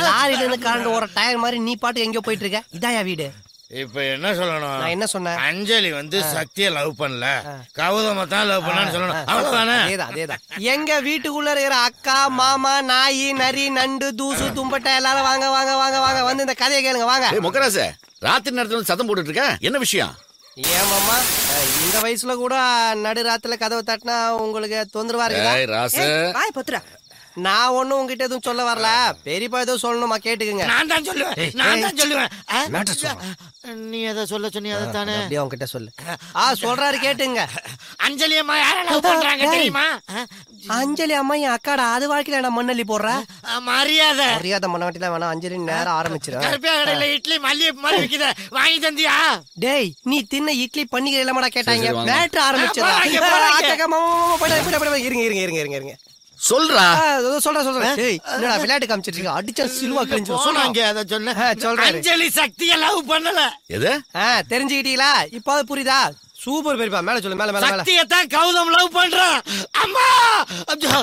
லாரில இருந்து கரண்ட் ஒரு டயர் மாதிரி நீ பாட்டு எங்கேயோ போயிட்டு இருக்க இதாயா வீடு இப்ப என்ன சொல்லணும் நான் என்ன சொன்னேன் அஞ்சலி வந்து சக்திய லவ் பண்ணல கௌதம தான் லவ் பண்ணான்னு சொல்லணும் அவ்வளவுதானே அதேதான் அதேதான் எங்க வீட்டுக்குள்ள இருக்கிற அக்கா மாமா நாய் நரி நண்டு தூசு தும்பட்டை எல்லாரும் வாங்க வாங்க வாங்க வாங்க வந்து இந்த கதையை கேளுங்க வாங்க ஏய் முக்கராச ராத்திரி நேரத்துல வந்து சத்தம் போட்டுட்டு இருக்க என்ன விஷயம் ஏமாமா இந்த வயசுல கூட நடு ராத்துல கதவை தட்டினா உங்களுக்கு தொந்தரவா இருக்குதா ஏய் ராசு வாய் பொத்துறா நான் ஒண்ணும் உங்ககிட்ட எதுவும் சொல்ல வரல பெரியப்பா ஏதோ சொல்லணுமா கேட்டுக்குங்க நான் தான் சொல்லுவேன் நான் தான் சொல்லுவேன் ஆ? மேட்டர் சொல்லு. நீ எதை சொல்ல சொன்னி அதை தானே அப்படியே உங்ககிட்ட சொல்லு ஆ சொல்றாரு கேட்டுங்க அஞ்சலி அம்மா யார லவ் பண்றாங்க ஏய். தெரியுமா ஆ? அஞ்சலி அம்மா என் அக்காடா அது வாழ்க்கையில நான் மண்ணள்ளி போடுற ஆ, மரியாதை மரியாதை பண்ண வேண்டியதான் வேணாம் அஞ்சலி நேரம் ஆரம்பிச்சிடும் கருப்பியா கடையில இட்லி மல்லிகை மாதிரி விக்குத வாங்கி தந்தியா டேய் நீ தின்ன இட்லி பன்னிக்கை இல்லாமடா கேட்டாங்க சரி, வாங்க. மேட்ரு ஆரம்பிச்சிடும் போறாங்க, போறாங்க. இருங்க இருங்க இருங்க இருங்க இருங்க சொல்றா ஆ, இதோ சொல்றேன் சொல்றேன் டேய் என்னடா விளையாட்டு காமிச்சிட்டு இருக்க அடிச்சா சிலுவா கிழிஞ்சு சொன்னாங்க அதை சொன்ன ஆ, சொல்றாரு. அஞ்சலி சக்திய லவ் பண்ணல எது ஆ தெரிஞ்சுக்கிட்டீங்களா இப்போ அது புரியுதா சூப்பர் பெரியப்பா மேல சொல்லு மேல மேல மேல சக்தியத்தான் கௌதம் லவ் பண்றான் அம்மா அச்சோ.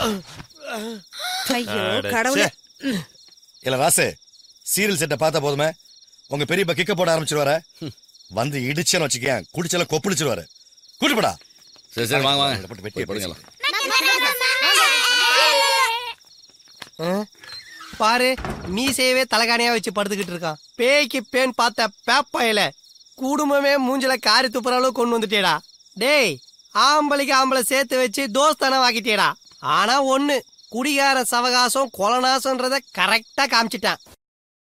ஐயோ கடவுளே இல்ல ராசு சீரியல் செட்டை பார்த்தா போதுமே உங்க பெரியப்பா கிக்க போட ஆரம்பிச்சிருவாரு வந்து இடிச்சேன்னு வச்சுக்கேன் குடிச்செல்லாம் கொப்பளிச்சிருவாரு கூட்டுப்படா சரி சரி வாங்க வாங்க போட்டு வெட்டி போய் படுங்கலாம் ஆ? பாரு மீசையவே தலகாணியா வச்சு படுத்துக்கிட்டு இருக்கான் பேய்க்கு பேன் பார்த்த பேப்பாயில குடும்பமே மூஞ்சில காரி துப்புற அளவுக்கு கொண்டு வந்துட்டேடா டேய் ஆம்பளைக்கு ஆம்பளை சேர்த்து வச்சு தோஸ்தான வாக்கிட்டேடா ஆனா ஒண்ணு குடிகார சவகாசம் கொலநாசன்றத கரெக்டா காமிச்சிட்டான்